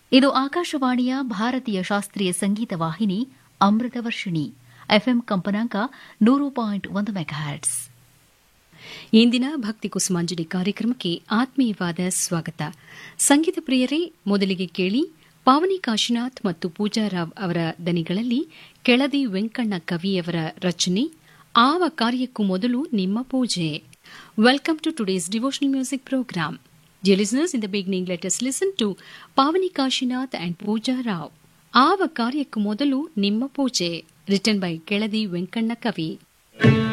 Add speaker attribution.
Speaker 1: ಇದು ಆಕಾಶವಾಣಿಯ ಭಾರತೀಯ ಶಾಸ್ತ್ರೀಯ ಸಂಗೀತ ವಾಹಿನಿ ಅಮೃತ ವರ್ಷಿಣಿ ಎಫ್ಎಂ ಕಂಪನಾಂಕ ನೂರು ಪಾಯಿಂಟ್ ಒಂದು ಮೆಗಾಹರ್ಟ್ಸ್
Speaker 2: ಇಂದಿನ ಭಕ್ತಿ ಕುಸುಮಾಂಜಲಿ ಕಾರ್ಯಕ್ರಮಕ್ಕೆ ಆತ್ಮೀಯವಾದ ಸ್ವಾಗತ ಸಂಗೀತ ಪ್ರಿಯರೇ ಮೊದಲಿಗೆ ಕೇಳಿ ಪಾವನಿ ಕಾಶಿನಾಥ್ ಮತ್ತು ಪೂಜಾರಾವ್ ಅವರ ದನಿಗಳಲ್ಲಿ ಕೆಳದಿ ವೆಂಕಣ್ಣ ಕವಿಯವರ ರಚನೆ ಆವ ಕಾರ್ಯಕ್ಕೂ ಮೊದಲು ನಿಮ್ಮ ಪೂಜೆ welcome to today's devotional music program Dear listeners, in the beginning, let us listen to Pavani Kashinath and Pooja Rao. ಆವ ಕಾರ್ಯಕ್ಕೂ ಮೊದಲು ನಿಮ್ಮ ಪೂಜೆ ರಿಟನ್ ಬೈ ಕೆಳದಿ ವೆಂಕಣ್ಣ ಕವಿ